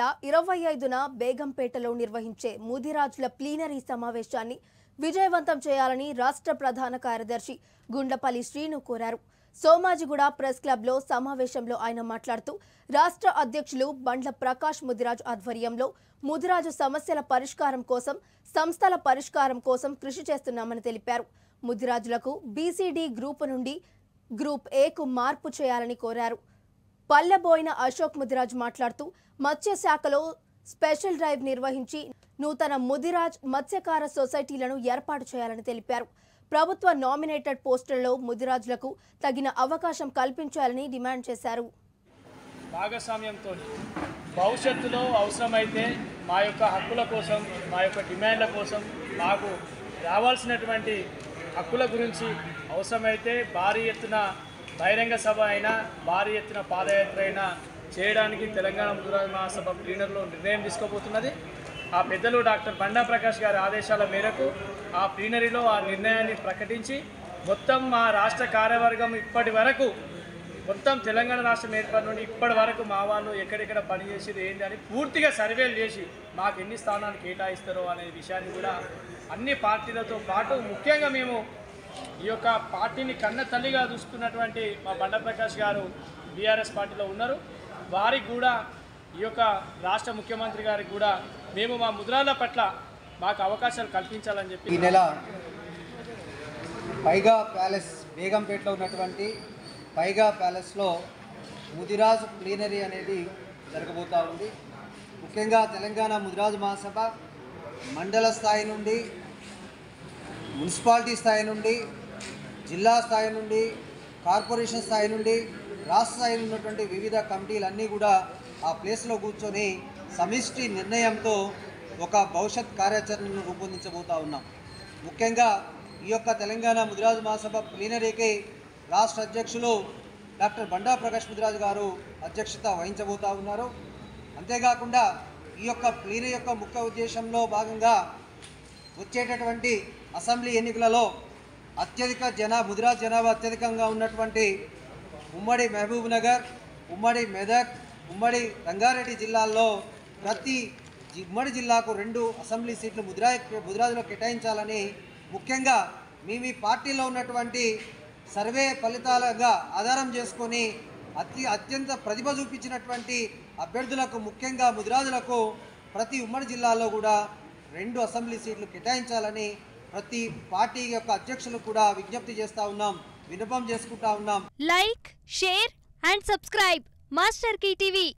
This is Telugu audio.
ఇరవై ఐదున బేగంపేటలో నిర్వహించే ముదిరాజుల ప్లీనరీ సమావేశాన్ని విజయవంతం చేయాలని రాష్ట్ర ప్రధాన కార్యదర్శి గుండ్లపల్లి శ్రీను కోరారు సోమాజిగూడ ప్రెస్ క్లబ్లో సమావేశంలో ఆయన మాట్లాడుతూ రాష్ట్ర అధ్యక్షులు బండ్ల ప్రకాష్ ముదిరాజ్ ఆధ్వర్యంలో ముదిరాజు సమస్యల పరిష్కారం కోసం సంస్థల పరిష్కారం కోసం కృషి చేస్తున్నామని తెలిపారు ముదిరాజులకు బీసీడీ గ్రూపు నుండి గ్రూప్ ఏకు మార్పు చేయాలని కోరారు పల్లెబోయిన అశోక్ ముదిరాజ్ మాట్లాడుతూ మత్స్య శాఖలో స్పెషల్ డ్రైవ్ నిర్వహించి నూతన ముదిరాజ్ మత్స్యకార సొసైటీలను ఏర్పాటు చేయాలని తెలిపారు ప్రభుత్వ నామినేటెడ్ పోస్టులలో ముదిరాజులకు తగిన అవకాశం కల్పించాలని డిమాండ్ చేశారు భాగస్వామ్యంతో భవిష్యత్తులో అవసరమైతే మా యొక్క హక్కుల కోసం మా యొక్క డిమాండ్ల కోసం మాకు రావాల్సినటువంటి హక్కుల గురించి అవసరమైతే భారీ ఎత్తున బహిరంగ సభ అయినా భారీ ఎత్తున పాదయాత్ర అయినా చేయడానికి తెలంగాణ ముద్రాజ్ మహాసభ ప్లీనర్లో నిర్ణయం తీసుకోబోతున్నది ఆ పెద్దలు డాక్టర్ బండా ప్రకాష్ గారి ఆదేశాల మేరకు ఆ ప్లీనరీలో ఆ నిర్ణయాన్ని ప్రకటించి మొత్తం మా రాష్ట్ర కార్యవర్గం ఇప్పటి వరకు మొత్తం తెలంగాణ రాష్ట్రం ఏర్పాటు నుండి ఇప్పటి వరకు మా వాళ్ళు ఎక్కడెక్కడ పనిచేసేది ఏంటి అని పూర్తిగా సర్వేలు చేసి మాకు ఎన్ని స్థానాలు కేటాయిస్తారో అనే విషయాన్ని కూడా అన్ని పార్టీలతో పాటు ముఖ్యంగా మేము ఈ యొక్క పార్టీని కన్న తల్లిగా చూసుకున్నటువంటి మా బండ ప్రకాష్ గారు బీఆర్ఎస్ పార్టీలో ఉన్నారు వారికి కూడా ఈ యొక్క రాష్ట్ర ముఖ్యమంత్రి గారికి కూడా మేము మా ముద్రాల పట్ల మాకు అవకాశాలు కల్పించాలని చెప్పి ఈ నెల పైగా ప్యాలెస్ బేగంపేటలో ఉన్నటువంటి పైగా ప్యాలెస్లో ముదిరాజు ప్లీనరీ అనేది జరగబోతూ ఉంది ముఖ్యంగా తెలంగాణ ముదిరాజు మహాసభ మండల స్థాయి నుండి మున్సిపాలిటీ స్థాయి నుండి జిల్లా స్థాయి నుండి కార్పొరేషన్ స్థాయి నుండి రాష్ట్ర స్థాయిలో ఉన్నటువంటి వివిధ కమిటీలన్నీ కూడా ఆ ప్లేస్లో కూర్చొని సమిష్టి నిర్ణయంతో ఒక భవిష్యత్ కార్యాచరణను రూపొందించబోతా ఉన్నాం ముఖ్యంగా ఈ యొక్క తెలంగాణ ముదిరాజు మహాసభ ప్లీనరీకి రాష్ట్ర అధ్యక్షులు డాక్టర్ బండా ప్రకాష్ ముదిరాజు గారు అధ్యక్షత వహించబోతా ఉన్నారు అంతేకాకుండా ఈ యొక్క ప్లీనరీ యొక్క ముఖ్య ఉద్దేశంలో భాగంగా వచ్చేటటువంటి అసెంబ్లీ ఎన్నికలలో అత్యధిక జనా ముదిరాజ్ జనాభా అత్యధికంగా ఉన్నటువంటి ఉమ్మడి మహబూబ్ నగర్ ఉమ్మడి మెదక్ ఉమ్మడి రంగారెడ్డి జిల్లాల్లో ప్రతి జి- ఉమ్మడి జిల్లాకు రెండు అసెంబ్లీ సీట్లు ముదిరా ముదిరాజులో కేటాయించాలని ముఖ్యంగా మీ మీ పార్టీలో ఉన్నటువంటి సర్వే ఫలితాలుగా ఆధారం చేసుకొని అతి అత్యంత ప్రతిభ చూపించినటువంటి అభ్యర్థులకు ముఖ్యంగా ముదిరాజులకు ప్రతి ఉమ్మడి జిల్లాలో కూడా రెండు అసెంబ్లీ సీట్లు కేటాయించాలని ప్రతి పార్టీ యొక్క అధ్యక్షులు కూడా విజ్ఞప్తి చేస్తూ ఉన్నాం విన్నపం చేసుకుంటా ఉన్నాం like share and subscribe master TV